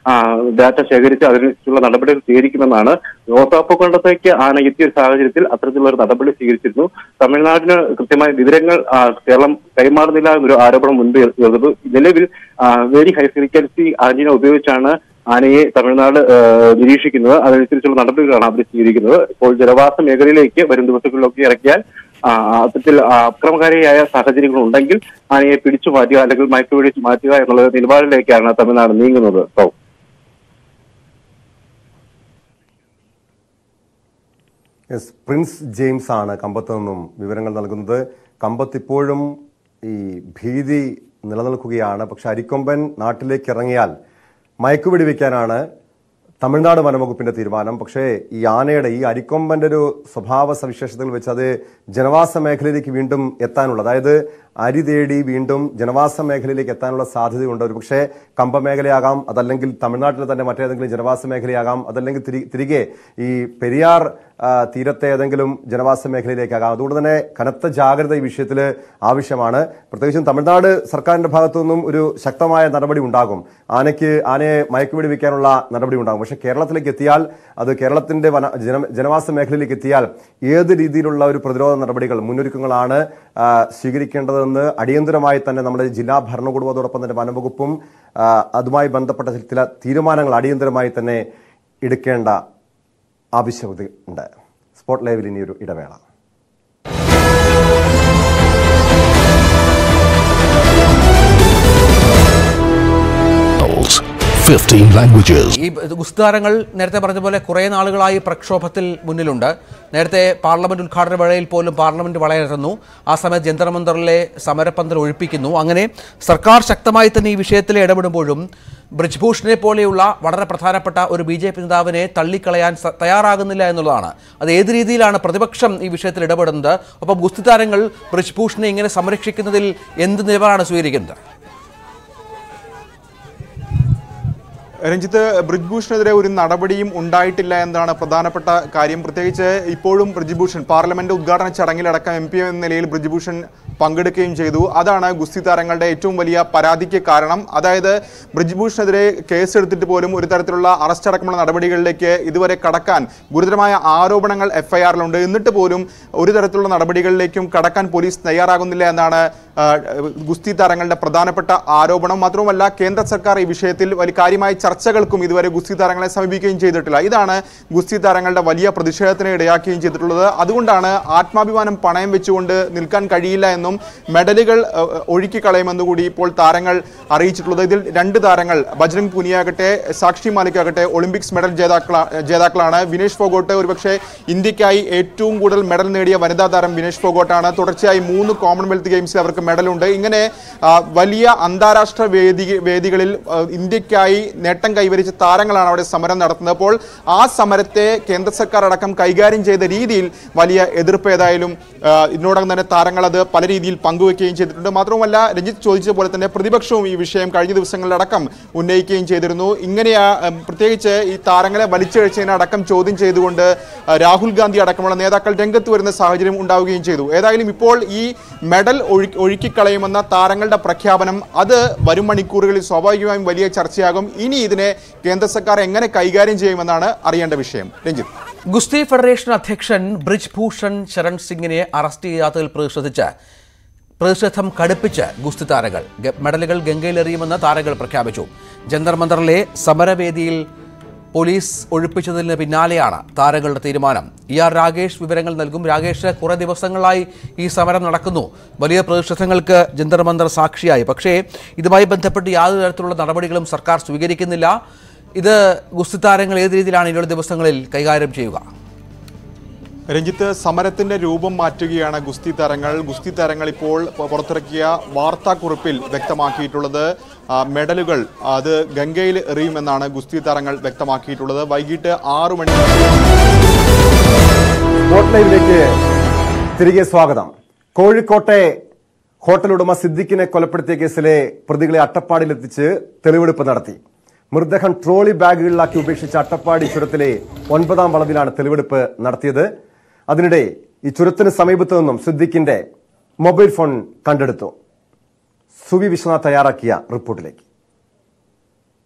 ആ, ഡാറ്റ ശേഖരിച്ച് അതിനനുസരിച്ചുള്ള നടപടികൾ സ്വീകരിക്കുമെന്നാണ് റോസാപ്പൂ കണ്ടത്തേക്ക് ആന എത്തിയ ഒരു സാഹചര്യത്തിൽ അത്തരത്തിലുള്ള ഒരു നടപടി സ്വീകരിച്ചിരുന്നു തമിഴ്നാടിന് കൃത്യമായ വിവരങ്ങൾ ആ, കേരളം കൈമാറുന്നില്ല എന്നൊരു ആരോപണം മുൻപ് ഉയർന്നു നിലവിൽ വെരി ഹൈ ഫ്രീക്വൻസി ആന്റിന ഉപയോഗിച്ചാണ് ആനയെ തമിഴ്നാട് ആ, നിരീക്ഷിക്കുന്നത് അതനുസരിച്ചുള്ള നടപടികളാണ് അവർ സ്വീകരിക്കുന്നത് ഇപ്പോൾ ജനവാസ മേഖലയിലേക്ക് വരും ദിവസങ്ങളിലൊക്കെ ഇറക്കിയാൽ ആ, അത്തരത്തിൽ ആ, അക്രമകാരിയായ സാഹചര്യങ്ങൾ ഉണ്ടെങ്കിൽ ആനയെ പിടിച്ചു മാറ്റുക അല്ലെങ്കിൽ മയക്കുപിടിച്ച് മാറ്റുക എന്നുള്ള നിലപാടിലേക്കാണ് തമിഴ്നാട് നീങ്ങുന്നത് സൗ യെസ് പ്രിൻസ് ജെയിംസ് ആണ് കമ്പത്ത് നിന്നും വിവരങ്ങൾ നൽകുന്നത് കമ്പത്ത് ഇപ്പോഴും ഈ ഭീതി നിലനിൽക്കുകയാണ് പക്ഷെ അരിക്കൊമ്പൻ നാട്ടിലേക്ക് ഇറങ്ങിയാൽ മയക്കുവെടി വെക്കാനാണ് തമിഴ്നാട് വനംവകുപ്പിന്റെ തീരുമാനം പക്ഷേ ഈ ആനയുടെ ഈ അരിക്കൊമ്പന്റെ ഒരു സ്വഭാവ സവിശേഷതകൾ വെച്ച് അത് ജനവാസ മേഖലയിലേക്ക് വീണ്ടും എത്താനുള്ള അതായത് അരി തേടി വീണ്ടും ജനവാസ മേഖലയിലേക്ക് എത്താനുള്ള സാധ്യതയുണ്ട് ഒരു പക്ഷേ കമ്പ മേഖലയാകാം അതല്ലെങ്കിൽ തമിഴ്നാട്ടിലെ തന്നെ മറ്റേതെങ്കിലും ജനവാസ മേഖലയാകാം അതല്ലെങ്കിൽ തിരി- തിരികെ ഈ പെരിയാർ ആ, തീരത്തെ ഏതെങ്കിലും ജനവാസ മേഖലയിലേക്കാകാം അതുകൊണ്ട് തന്നെ കനത്ത ജാഗ്രത ഈ വിഷയത്തിൽ ആവശ്യമാണ് പ്രത്യേകിച്ചും തമിഴ്നാട് സർക്കാരിന്റെ ഭാഗത്തു നിന്നും ഒരു ശക്തമായ നടപടി ഉണ്ടാകും ആനയ്ക്ക് ആനയെ മയക്കുവെടി വെക്കാനുള്ള നടപടി ഉണ്ടാകും പക്ഷേ കേരളത്തിലേക്ക് എത്തിയാൽ അത് കേരളത്തിന്റെ വന ജന- ജനവാസ മേഖലയിലേക്ക് എത്തിയാൽ ഏത് രീതിയിലുള്ള ഒരു പ്രതിരോധ നടപടികൾ മുന്നൊരുക്കങ്ങളാണ് ആ, സ്വീകരിക്കേണ്ടതെന്ന് അടിയന്തരമായി തന്നെ നമ്മുടെ ജില്ലാ ഭരണകൂടവും അതോടൊപ്പം തന്നെ വനംവകുപ്പും ആ, അതുമായി ബന്ധപ്പെട്ട ചില തീരുമാനങ്ങൾ അടിയന്തരമായി തന്നെ എടുക്കേണ്ട ആവശ്യകത ഉണ്ട് സ്പോട്ട് ലൈവിൽ ഇനിയൊരു ഇടവേള channels, 15 languages. ഈ ഗുസ്താരങ്ങൾ നേരത്തെ പറഞ്ഞ പോലെ കുറേ നാളുകളായി പ്രക്ഷോഭത്തിൽ മുന്നിലുണ്ട് നേരത്തെ പാർലമെന്റ് ഉദ്ഘാടന വേളയിൽ പോലും പാർലമെന്റ് വളരുന്നു ആ സമയത്ത് ജന്തർ മന്ദറിലെ സമരപന്തൽ ഒഴിപ്പിക്കുന്നു അങ്ങനെ സർക്കാർ ശക്തമായി തന്നെ ഈ വിഷയത്തിൽ ഇടപെടുമ്പോഴും ബ്രിജ്ഭൂഷണെ പോലെയുള്ള വളരെ പ്രധാനപ്പെട്ട ഒരു ബി ജെ പി നേതാവിനെ തള്ളിക്കളയാൻ സ- തയ്യാറാകുന്നില്ല എന്നുള്ളതാണ് അത് ഏത് രീതിയിലാണ് പ്രതിപക്ഷം ഈ വിഷയത്തിൽ ഇടപെടുന്നത് ഒപ്പം ഗുസ്തി താരങ്ങൾ ബ്രിജ്ഭൂഷണെ ഇങ്ങനെ സംരക്ഷിക്കുന്നതിൽ എന്ത് നിലപാടാണ് സ്വീകരിക്കുന്നത് രഞ്ജിത്ത് ബ്രിജ്ഭൂഷണെതിരെ ഒരു നടപടിയും ഉണ്ടായിട്ടില്ല എന്നതാണ് പ്രധാനപ്പെട്ട കാര്യം പ്രത്യേകിച്ച് ഇപ്പോഴും ബ്രിജ്ഭൂഷൺ പാർലമെന്റ് ഉദ്ഘാടന ചടങ്ങിലടക്കം എം പി എന്ന നിലയിൽ ബ്രിജ്ഭൂഷൺ പങ്കെടുക്കുകയും ചെയ്തു അതാണ് ഗുസ്തി താരങ്ങളുടെ ഏറ്റവും വലിയ പരാതിക്ക് കാരണം അതായത് ബ്രിജ്ഭൂഷണെതിരെ കേസെടുത്തിട്ട് പോലും ഒരു തരത്തിലുള്ള അറസ്റ്റ് അടക്കമുള്ള നടപടികളിലേക്ക് ഇതുവരെ കടക്കാൻ ഗുരുതരമായ ആരോപണങ്ങൾ എഫ്ഐആറിലുണ്ട് എന്നിട്ട് പോലും ഒരു തരത്തിലുള്ള നടപടികളിലേക്കും കടക്കാൻ പോലീസ് തയ്യാറാകുന്നില്ല എന്നാണ് ആ, ഗുസ്തി താരങ്ങളുടെ പ്രധാനപ്പെട്ട ആരോപണം മാത്രവുമല്ല കേന്ദ്ര സർക്കാർ ഈ വിഷയത്തിൽ വലിയ കാര്യമായ ചർച്ചകൾക്കും ഇതുവരെ ഗുസ്തി താരങ്ങളെ സമീപിക്കുകയും ചെയ്തിട്ടില്ല ഇതാണ് ഗുസ്തി താരങ്ങളുടെ വലിയ പ്രതിഷേധത്തിന് ഇടയാക്കുകയും ചെയ്തിട്ടുള്ളത് അതുകൊണ്ടാണ് ആത്മാഭിമാനം പണയം വെച്ചുകൊണ്ട് നിൽക്കാൻ കഴിയില്ല എന്നും മെഡലുകൾ ആ, ഒഴുക്കി കളയുമെന്ന് കൂടി ഇപ്പോൾ താരങ്ങൾ അറിയിച്ചിട്ടുള്ളത് ഇതിൽ രണ്ട് താരങ്ങൾ ബജ്രംഗ് പുനിയാകട്ടെ സാക്ഷി മാലിക്കാകട്ടെ ഒളിമ്പിക്സ് മെഡൽ ജേതാക്കളാ ജേതാക്കളാണ് വിനേഷ് ഫോഗോട്ട് ഒരുപക്ഷെ ഇന്ത്യക്കായി ഏറ്റവും കൂടുതൽ മെഡൽ നേടിയ വനിതാ താരം വിനേഷ് ഫോഗോട്ടാണ് തുടർച്ചയായി മൂന്ന് കോമൺവെൽത്ത് ഗെയിംസിൽ അവർക്ക് മെഡലുണ്ട് ഇങ്ങനെ ആ, വലിയ അന്താരാഷ്ട്ര വേദി വേദികളിൽ ആ, ഇന്ത്യക്കായി നേട്ടം കൈവരിച്ച താരങ്ങളാണ് അവിടെ സമരം നടത്തുന്നത് അപ്പോൾ ആ സമരത്തെ കേന്ദ്ര സർക്കാർ അടക്കം കൈകാര്യം ചെയ്ത രീതിയിൽ വലിയ എതിർപ്പ് ഏതായാലും ആ, ഇതിനോടകം തന്നെ താരങ്ങൾ അത് പല രീതിയിൽ പങ്കുവെക്കുകയും ചെയ്തിട്ടുണ്ട് മാത്രവുമല്ല രഞ്ജിത്ത് ചോദിച്ച പോലെ തന്നെ പ്രതിപക്ഷവും ഈ വിഷയം കഴിഞ്ഞ ദിവസങ്ങളിലടക്കം ഉന്നയിക്കുകയും ചെയ്തിരുന്നു ഇങ്ങനെ ആ, ഉം, പ്രത്യേകിച്ച് ഈ താരങ്ങളെ വലിച്ചിഴച്ചതിനടക്കം ചോദ്യം ചെയ്തുകൊണ്ട് ആ, രാഹുൽ ഗാന്ധി അടക്കമുള്ള നേതാക്കൾ രംഗത്ത് വരുന്ന സാഹചര്യം ഉണ്ടാവുകയും ചെയ്തു ഏതായാലും ഇപ്പോൾ ഈ മെഡൽ ഒഴു ഒഴുക്കിക്കളയുമെന്ന താരങ്ങളുടെ പ്രഖ്യാപനം അത് വരും മണിക്കൂറുകളിൽ സ്വാഭാവികമായും വലിയ ചർച്ചയാകും ഇനി ഇതിനെ കേന്ദ്ര സർക്കാർ എങ്ങനെ കൈകാര്യം ചെയ്യുമെന്നാണ് അറിയേണ്ട വിഷയം രഞ്ജിത്ത് ഗുസ്തി ഫെഡറേഷൻ അധ്യക്ഷൻ ബ്രിജ് ഭൂഷൺ ശരൺ സിംഗിനെ അറസ്റ്റ് ചെയ്യാത്തതിൽ പ്രതിഷേധിച്ച് പ്രതിഷേധം കടുപ്പിച്ച് ഗുസ്തി താരങ്ങൾ ഗ- മെഡലുകൾ ഗംഗയിലെറിയുമെന്ന് താരങ്ങൾ പ്രഖ്യാപിച്ചു ജന്തർ മന്ദറിലെ സമരവേദിയിൽ പോലീസ് ഒഴിപ്പിച്ചതിന് പിന്നാലെയാണ് താരങ്ങളുടെ തീരുമാനം ഇ ആർ രാകേഷ് വിവരങ്ങൾ നൽകും രാകേഷ് കുറേ ദിവസങ്ങളായി ഈ സമരം നടക്കുന്നു വലിയ പ്രതിഷേധങ്ങൾക്ക് ജന്തർ മന്ദർ സാക്ഷിയായി പക്ഷേ ഇതുമായി ബന്ധപ്പെട്ട് യാതൊരു തരത്തിലുള്ള നടപടികളും സർക്കാർ സ്വീകരിക്കുന്നില്ല ഇത് ഗുസ്തി താരങ്ങൾ ഏത് രീതിയിലാണ് ഇനിയുള്ള ദിവസങ്ങളിൽ കൈകാര്യം ചെയ്യുക രഞ്ജിത്ത് സമരത്തിന്റെ രൂപം മാറ്റുകയാണ് ഗുസ്തി താരങ്ങൾ ഗുസ്തി താരങ്ങൾ ഇപ്പോൾ പ- പുറത്തിറക്കിയ വാർത്താക്കുറിപ്പിൽ വ്യക്തമാക്കിയിട്ടുള്ളത് ആ, മെഡലുകൾ അത് ഗംഗയിൽ എറിയുമെന്നാണ് ഗുസ്തി താരങ്ങൾ വ്യക്തമാക്കിയിട്ടുള്ളത് വൈകിട്ട് ആറു മണി സ്പോട്ട് ലൈവിലേക്ക് തിരികെ സ്വാഗതം കോഴിക്കോട്ടെ ഹോട്ടൽ ഉടമ സിദ്ദിഖിനെ കൊലപ്പെടുത്തിയ കേസിലെ പ്രതികളെ അട്ടപ്പാടിയിലെത്തിച്ച് തെളിവെടുപ്പ് നടത്തി മൃതദേഹം ട്രോളി ബാഗുകളിലാക്കി ഉപേക്ഷിച്ച അട്ടപ്പാടി ചുരത്തിലെ ഒൻപതാം വളവിലാണ് തെളിവെടുപ്പ് നടത്തിയത് അതിനിടെ ഈ ചുരത്തിന് സമീപത്തു നിന്നും സിദ്ദിഖിന്റെ മൊബൈൽ ഫോൺ കണ്ടെടുത്തു സുവി വിശ്വനാഥ് തയ്യാറാക്കിയ റിപ്പോർട്ടിലേക്ക്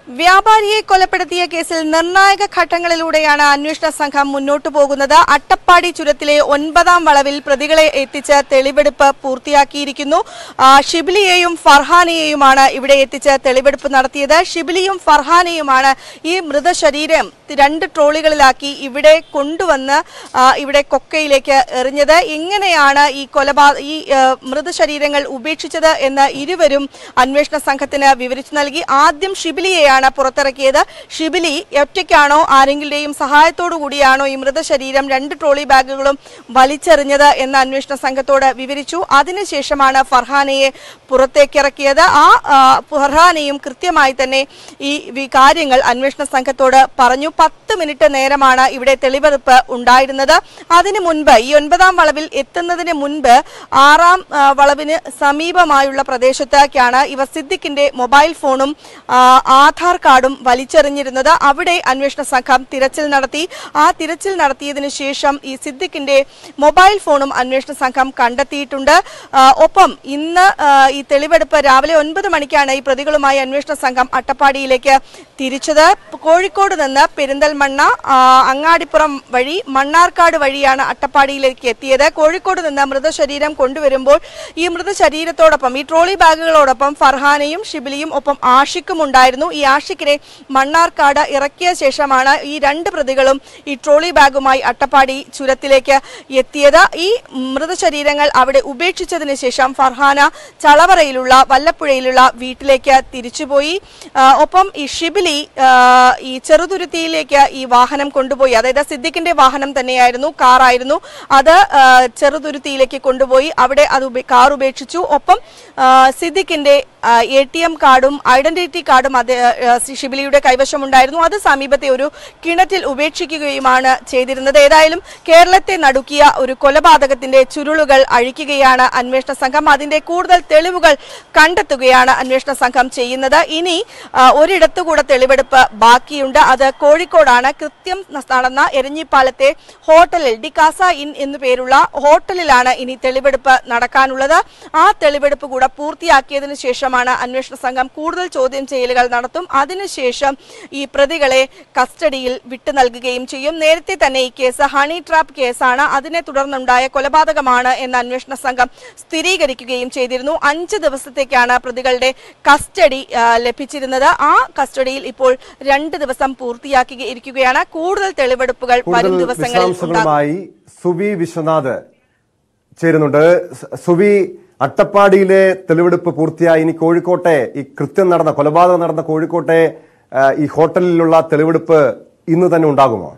വ്യാപാരിയെ കൊലപ്പെടുത്തിയ കേസിൽ നിർണായക ഘട്ടങ്ങളിലൂടെയാണ് അന്വേഷണ സംഘം മുന്നോട്ടു പോകുന്നത് അട്ടപ്പാടി ചുരത്തിലെ ഒൻപതാം വളവിൽ പ്രതികളെ എത്തിച്ച് തെളിവെടുപ്പ് പൂർത്തിയാക്കിയിരിക്കുന്നു ആ, ഷിബിലിയെയും ഫർഹാനെയുമാണ് ഇവിടെ എത്തിച്ച് തെളിവെടുപ്പ് നടത്തിയത് ഷിബിലിയും ഫർഹാനെയുമാണ് ഈ മൃതശരീരം രണ്ട് ട്രോളികളിലാക്കി ഇവിടെ കൊണ്ടുവന്ന് ആ, ഇവിടെ കൊക്കയിലേക്ക് എറിഞ്ഞത് എങ്ങനെയാണ് ഈ കൊലപാ ഈ ആ, മൃതശരീരങ്ങൾ ഉപേക്ഷിച്ചത് എന്ന് ഇരുവരും അന്വേഷണ സംഘത്തിന് വിവരിച്ചു നൽകി ആദ്യം ഷിബിലിയെയാണ് പുറത്തിറക്കിയത് ഷിബിലി ഒറ്റയ്ക്കാണോ ആരെങ്കിലുടെയും സഹായത്തോടു കൂടിയാണോ ഈ മൃതശരീരം രണ്ട് ട്രോളി ബാഗുകളും വലിച്ചെറിഞ്ഞത് എന്ന് അന്വേഷണ സംഘത്തോട് വിവരിച്ചു അതിനുശേഷമാണ് ഫർഹാനയെ പുറത്തേക്കിറക്കിയത് ആ ആ, ഫർഹാനയും കൃത്യമായി തന്നെ ഈ വി- കാര്യങ്ങൾ അന്വേഷണ സംഘത്തോട് പറഞ്ഞു പത്ത് മിനിറ്റ് നേരമാണ് ഇവിടെ തെളിവെടുപ്പ് ഉണ്ടായിരുന്നത് അതിനു മുൻപ് ഈ ഒൻപതാം വളവിൽ എത്തുന്നതിന് മുൻപ് ആറാം ആ, വളവിന് സമീപമായുള്ള പ്രദേശത്തേക്കാണ് ഇവർ സിദ്ദിഖിന്റെ മൊബൈൽ ഫോണും ആ, ആധാർ കാർഡും വലിച്ചെറിഞ്ഞിരുന്നത് അവിടെ അന്വേഷണ സംഘം തിരച്ചിൽ നടത്തി ആ തിരച്ചിൽ നടത്തിയതിനു ശേഷം ഈ സിദ്ദിഖിന്റെ മൊബൈൽ ഫോണും അന്വേഷണ സംഘം കണ്ടെത്തിയിട്ടുണ്ട് ആ, ഒപ്പം ഇന്ന് ആ, ഈ തെളിവെടുപ്പ് രാവിലെ ഒൻപത് മണിക്കാണ് ഈ പ്രതികളുമായി അന്വേഷണ സംഘം അട്ടപ്പാടിയിലേക്ക് തിരിച്ചത് കോഴിക്കോട് നിന്ന് പെരിന്തൽമണ്ണ ആ, അങ്ങാടിപ്പുറം വഴി മണ്ണാർക്കാട് വഴിയാണ് അട്ടപ്പാടിയിലേക്ക് എത്തിയത് കോഴിക്കോട് നിന്ന് മൃതശരീരം കൊണ്ടുവരുമ്പോൾ ഈ മൃതശരീരത്തോടൊപ്പം ഈ ട്രോളി ബാഗുകളോടൊപ്പം ഫർഹാനയും ഷിബിലിയും ഒപ്പം ആഷിക്കും ഉണ്ടായിരുന്നു ഈ ആഷിക്കിനെ മണ്ണാർക്കാട് ഇറക്കിയ ശേഷമാണ് ഈ രണ്ട് പ്രതികളും ഈ ട്രോളി ബാഗുമായി അട്ടപ്പാടി ചുരത്തിലേക്ക് എത്തിയത് ഈ മൃതശരീരങ്ങൾ അവിടെ ഉപേക്ഷിച്ചതിന് ശേഷം ഫർഹാന ചളവറയിലുള്ള വല്ലപ്പുഴയിലുള്ള വീട്ടിലേക്ക് തിരിച്ചുപോയി ആ, ഒപ്പം ഈ ഷിബിലി ആ, ഈ ചെറുതുരുത്തിയിലേക്ക് ഈ വാഹനം കൊണ്ടുപോയി അതായത് സിദ്ദിഖിന്റെ വാഹനം തന്നെയായിരുന്നു കാറായിരുന്നു അത് ആ, ചെറുതുരുത്തിയിലേക്ക് കൊണ്ടുപോയി അവിടെ അത് ഉപേ- കാർ ഉപേക്ഷിച്ചു ഒപ്പം ആ, സിദ്ദിഖിന്റെ എ ടി എം കാർഡും ഐഡന്റിറ്റി കാർഡും അത് ആ, ഷിബിലിയുടെ കൈവശമുണ്ടായിരുന്നു അത് സമീപത്തെ ഒരു കിണറ്റിൽ ഉപേക്ഷിക്കുകയുമാണ് ചെയ്തിരുന്നത് ഏതായാലും കേരളത്തെ നടുക്കിയ ഒരു കൊലപാതകത്തിന്റെ ചുരുളുകൾ അഴിക്കുകയാണ് അന്വേഷണ സംഘം അതിന്റെ കൂടുതൽ തെളിവുകൾ കണ്ടെത്തുകയാണ് അന്വേഷണ സംഘം ചെയ്യുന്നത് ഇനി ആ, ഒരിടത്തു കൂടെ തെളിവെടുപ്പ് ബാക്കിയുണ്ട് അത് കോഴിക്കോടാണ് കൃത്യം നടന്ന എരഞ്ഞിപ്പാലത്തെ ഹോട്ടലിൽ ഡിക്കാസ ഇൻ എന്നു പേരുള്ള ഹോട്ടലിലാണ് ഇനി തെളിവെടുപ്പ് നടക്കാനുള്ളത് ആ തെളിവെടുപ്പ് കൂടെ പൂർത്തിയാക്കിയതിനു ശേഷമാണ് അന്വേഷണ സംഘം കൂടുതൽ ചോദ്യം ചെയ്യലുകൾ നടത്തും അതിനുശേഷം ഈ പ്രതികളെ കസ്റ്റഡിയിൽ വിട്ടു നൽകുകയും ചെയ്യും നേരത്തെ തന്നെ ഈ കേസ് ഹണി ട്രാപ്പ് കേസാണ് അതിനെ തുടർന്നുണ്ടായ കൊലപാതകമാണ് എന്ന് അന്വേഷണ സംഘം സ്ഥിരീകരിക്കുകയും ചെയ്തിരുന്നു അഞ്ച് ദിവസത്തേക്കാണ് പ്രതികളുടെ കസ്റ്റഡി ആ, ലഭിച്ചിരുന്നത് ആ കസ്റ്റഡിയിൽ ഇപ്പോൾ രണ്ട് ദിവസം പൂർത്തിയാക്കിയിരിക്കുകയാണ് കൂടുതൽ തെളിവെടുപ്പുകൾ വരും കൂടുതൽ ദിവസങ്ങളിൽ ഉണ്ടാകും വിശദാംശങ്ങളുമായി സുബി വിശ്വനാഥ് ചേരുന്നുണ്ട് സ- സുബി അട്ടപ്പാടിയിലെ തെളിവെടുപ്പ് പൂർത്തിയായി ഇനി കോഴിക്കോട്ടെ ഈ കൃത്യം നടന്ന കൊലപാതകം നടന്ന കോഴിക്കോട്ടെ ആ, ഈ ഹോട്ടലിലുള്ള തെളിവെടുപ്പ് ഇന്ന് തന്നെ ഉണ്ടാകുമോ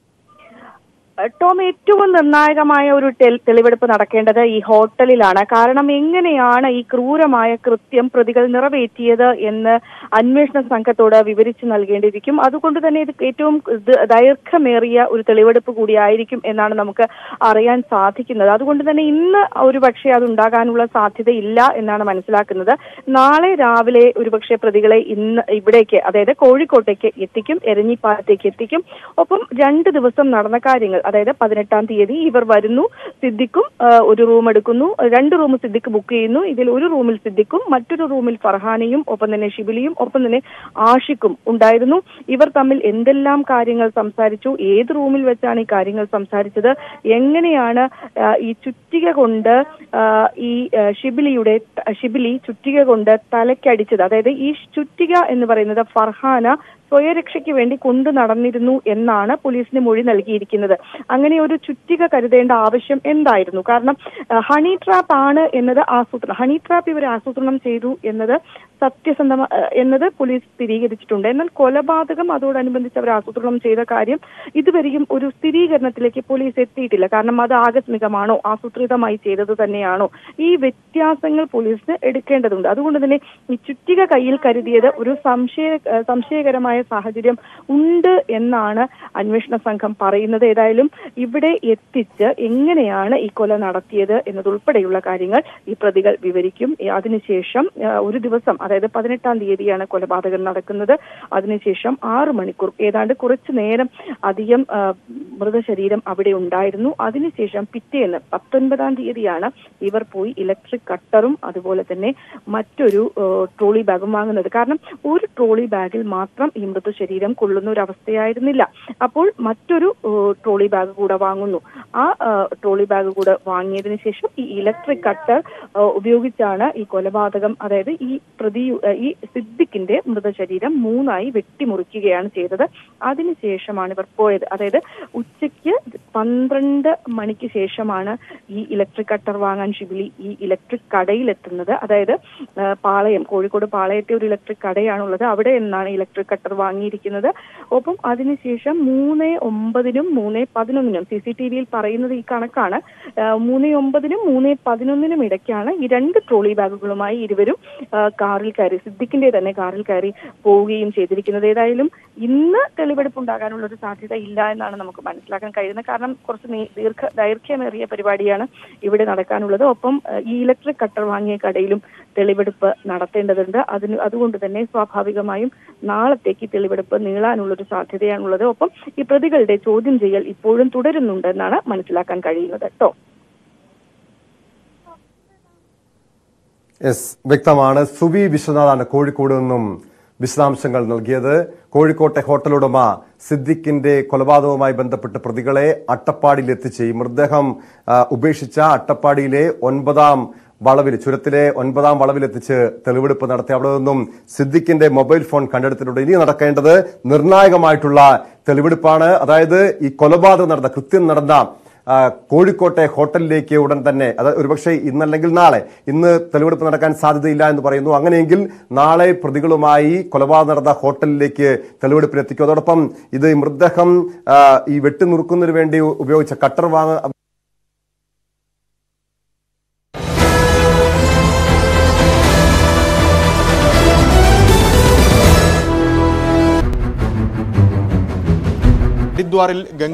ടോം ഏറ്റവും നിർണായകമായ ഒരു ടെൽ- തെളിവെടുപ്പ് നടക്കേണ്ടത് ഈ ഹോട്ടലിലാണ് കാരണം എങ്ങനെയാണ് ഈ ക്രൂരമായ കൃത്യം പ്രതികൾ നിറവേറ്റിയത് എന്ന് അന്വേഷണ സംഘത്തോട് വിവരിച്ചു നൽകേണ്ടിയിരിക്കും അതുകൊണ്ട് തന്നെ ഇത് ഏറ്റവും ദ- ദൈർഘ്യമേറിയ ഒരു തെളിവെടുപ്പ് കൂടിയായിരിക്കും എന്നാണ് നമുക്ക് അറിയാൻ സാധിക്കുന്നത് അതുകൊണ്ട് തന്നെ ഇന്ന് ഒരു പക്ഷേ അത് ഉണ്ടാകാനുള്ള സാധ്യതയില്ല എന്നാണ് മനസ്സിലാക്കുന്നത് നാളെ രാവിലെ ഒരുപക്ഷെ പ്രതികളെ ഇന്ന് ഇവിടേക്ക് അതായത് കോഴിക്കോട്ടേക്ക് എത്തിക്കും എരഞ്ഞിപ്പാലത്തേക്ക് എത്തിക്കും ഒപ്പം രണ്ട് ദിവസം നടന്ന കാര്യങ്ങൾ അതായത് പതിനെട്ടാം തീയതി ഇവർ വരുന്നു സിദ്ദിഖും ആ, ഒരു റൂം എടുക്കുന്നു രണ്ട് റൂം സിദ്ദിഖ് ബുക്ക് ചെയ്യുന്നു ഇതിൽ ഒരു റൂമിൽ സിദ്ദിഖും മറ്റൊരു റൂമിൽ ഫർഹാനയും ഒപ്പം തന്നെ ഷിബിലിയും ഒപ്പം തന്നെ ആഷിഖും ഉണ്ടായിരുന്നു ഇവർ തമ്മിൽ എന്തെല്ലാം കാര്യങ്ങൾ സംസാരിച്ചു ഏത് റൂമിൽ വെച്ചാണ് ഈ കാര്യങ്ങൾ സംസാരിച്ചത് എങ്ങനെയാണ് ആ, ഈ ചുറ്റിക കൊണ്ട് ആ, ഈ ആ, ഷിബിലിയുടെ ഷിബിലി ചുറ്റിക കൊണ്ട് തലക്കടിച്ചത് അതായത് ഈ ചുറ്റിക എന്ന് പറയുന്നത് ഫർഹാന സ്വയരക്ഷയ്ക്ക് വേണ്ടി കൊണ്ടു നടന്നിരുന്നു എന്നാണ് പോലീസിന് മൊഴി നൽകിയിരിക്കുന്നത് അങ്ങനെ ഒരു ചുറ്റിക കരുതേണ്ട ആവശ്യം എന്തായിരുന്നു കാരണം ആ, ഹണി ട്രാപ്പ് ആണ് എന്നത് ആസൂത്രണം ഹണി ട്രാപ്പ് ഇവർ ആസൂത്രണം ചെയ്തു എന്നത് സത്യസന്ധമ ആ, എന്നത് പോലീസ് സ്ഥിരീകരിച്ചിട്ടുണ്ട് എന്നാൽ കൊലപാതകം അതോടനുബന്ധിച്ച് അവർ ആസൂത്രണം ചെയ്ത കാര്യം ഇതുവരെയും ഒരു സ്ഥിരീകരണത്തിലേക്ക് പോലീസ് എത്തിയിട്ടില്ല കാരണം അത് ആകസ്മികമാണോ ആസൂത്രിതമായി ചെയ്തത് തന്നെയാണോ ഈ വ്യത്യാസങ്ങൾ പോലീസിന് എടുക്കേണ്ടതുണ്ട് അതുകൊണ്ട് തന്നെ ഈ ചുറ്റിക കയ്യിൽ കരുതിയത് ഒരു സംശയ ആ, സംശയകരമായ സാഹചര്യം ഉണ്ട് എന്നാണ് അന്വേഷണ സംഘം പറയുന്നത് ഏതായാലും ഇവിടെ എത്തിച്ച് എങ്ങനെയാണ് ഈ കൊല നടത്തിയത് എന്നതുൾപ്പെടെയുള്ള കാര്യങ്ങൾ ഈ പ്രതികൾ വിവരിക്കും ഏ, അതിനുശേഷം ആ, ഒരു ദിവസം അതായത് പതിനെട്ടാം തീയതിയാണ് കൊലപാതകം നടക്കുന്നത് അതിനുശേഷം ആറു മണിക്കൂർ ഏതാണ്ട് കുറച്ചു നേരം അധികം ആ, മൃതശരീരം അവിടെ ഉണ്ടായിരുന്നു അതിനുശേഷം പിറ്റേന്ന് പത്തൊൻപതാം തീയതിയാണ് ഇവർ പോയി ഇലക്ട്രിക് കട്ടറും അതുപോലെ തന്നെ മറ്റൊരു ആ, ട്രോളി ബാഗും വാങ്ങുന്നത് കാരണം ഒരു ട്രോളി ബാഗിൽ മാത്രം ഈ മൃതശരീരം കൊള്ളുന്ന ഒരു അവസ്ഥയായിരുന്നില്ല അപ്പോൾ മറ്റൊരു ആ, ട്രോളി ബാഗ് കൂടെ വാങ്ങുന്നു ആ ആ, ട്രോളി ബാഗ് കൂടെ വാങ്ങിയതിനു ശേഷം ഈ ഇലക്ട്രിക് കട്ടർ ആ, ഉപയോഗിച്ചാണ് ഈ കൊലപാതകം അതായത് ഈ പ്രതി ആ, ഈ സിദ്ദിഖിന്റെ മൃതശരീരം മൂന്നായി വെട്ടിമുറിക്കുകയാണ് ചെയ്തത് അതിനുശേഷമാണ് ഇവർ പോയത് അതായത് ഉച്ചയ്ക്ക് പന്ത്രണ്ട് മണിക്ക് ശേഷമാണ് ഈ ഇലക്ട്രിക് കട്ടർ വാങ്ങാൻ ഷിബിലി ഈ ഇലക്ട്രിക് കടയിൽ എത്തുന്നത് അതായത് ആ, പാളയം കോഴിക്കോട് പാളയത്തെ ഒരു ഇലക്ട്രിക് കടയാണുള്ളത് അവിടെ നിന്നാണ് ഇലക്ട്രിക് കട്ടർ വാങ്ങിയിരിക്കുന്നത് ഒപ്പം അതിനുശേഷം മൂന്ന് ഒമ്പതിനും മൂന്ന് പതിനൊന്നിനും സി സി ടി വിയിൽ പറയുന്നത് ഈ കണക്കാണ് ആ, മൂന്ന് ഒമ്പതിനും മൂന്ന് പതിനൊന്നിനും ഇടയ്ക്കാണ് ഈ രണ്ട് ട്രോളി ബാഗുകളുമായി ഇരുവരും ആ, കാറിൽ കയറി സിദ്ദിഖിന്റെ തന്നെ കാറിൽ കയറി പോവുകയും ചെയ്തിരിക്കുന്നത് ഏതായാലും ഇന്ന് തെളിവെടുപ്പ് ഉണ്ടാകാനുള്ള ഒരു സാധ്യത ഇല്ല എന്നാണ് നമുക്ക് മനസ്സിലാക്കാൻ കഴിയുന്നത് കാരണം കുറച്ച് നീ- ദീർഘ ദൈർഘ്യമേറിയ പരിപാടിയാണ് ഇവിടെ നടക്കാനുള്ളത് ഒപ്പം ആ, ഈ ഇലക്ട്രിക് കട്ടർ വാങ്ങിയ കടയിലും തെളിവെടുപ്പ് നടത്തേണ്ടതുണ്ട് അതിന് അതുകൊണ്ട് തന്നെ സ്വാഭാവികമായും നാളത്തേക്ക് തെളിവെടുപ്പ് നീളാനുള്ള ഒരു സാധ്യതയാണുള്ളത് ഒപ്പം ഈ പ്രതികളുടെ ചോദ്യം ചെയ്യൽ ഇപ്പോഴും തുടരുന്നുണ്ടെന്നാണ് മനസ്സിലാക്കാൻ കഴിയുന്നത് കേട്ടോ യെസ് വ്യക്തമാണ് സുബി വിശ്വനാഥാണ് കോഴിക്കോട് നിന്നും വിശദാംശങ്ങൾ നൽകിയത് കോഴിക്കോട്ടെ ഹോട്ടൽ ഉടമ സിദ്ദിഖിന്റെ കൊലപാതകവുമായി ബന്ധപ്പെട്ട് പ്രതികളെ അട്ടപ്പാടിയിൽ എത്തിച്ച് ഈ മൃതദേഹം ആ, ഉപേക്ഷിച്ച അട്ടപ്പാടിയിലെ ഒൻപതാം വളവിൽ ചുരത്തിലെ ഒൻപതാം വളവിൽ എത്തിച്ച് തെളിവെടുപ്പ് നടത്തി അവിടെ നിന്നും സിദ്ദിഖിന്റെ മൊബൈൽ ഫോൺ കണ്ടെടുത്തിട്ടുണ്ട് ഇനി നടക്കേണ്ടത് നിർണായകമായിട്ടുള്ള തെളിവെടുപ്പാണ് അതായത് ഈ കൊലപാതകം നടന്ന കൃത്യം നടന്ന ആ, കോഴിക്കോട്ടെ ഹോട്ടലിലേക്ക് ഉടൻ തന്നെ അത് ഒരുപക്ഷെ ഇന്നല്ലെങ്കിൽ നാളെ ഇന്ന് തെളിവെടുപ്പ് നടക്കാൻ സാധ്യതയില്ല എന്ന് പറയുന്നു അങ്ങനെയെങ്കിൽ നാളെ പ്രതികളുമായി കൊലപാതകം നടന്ന ഹോട്ടലിലേക്ക് തെളിവെടുപ്പിന് എത്തിക്കും അതോടൊപ്പം ഇത് ഈ മൃതദേഹം ആ, ഈ വെട്ടിനുറുക്കുന്നതിന് വേണ്ടി ഉപയോഗിച്ച കട്ടർ വാങ്ങ ഹരിദ്വാറിൽ ഗംഗ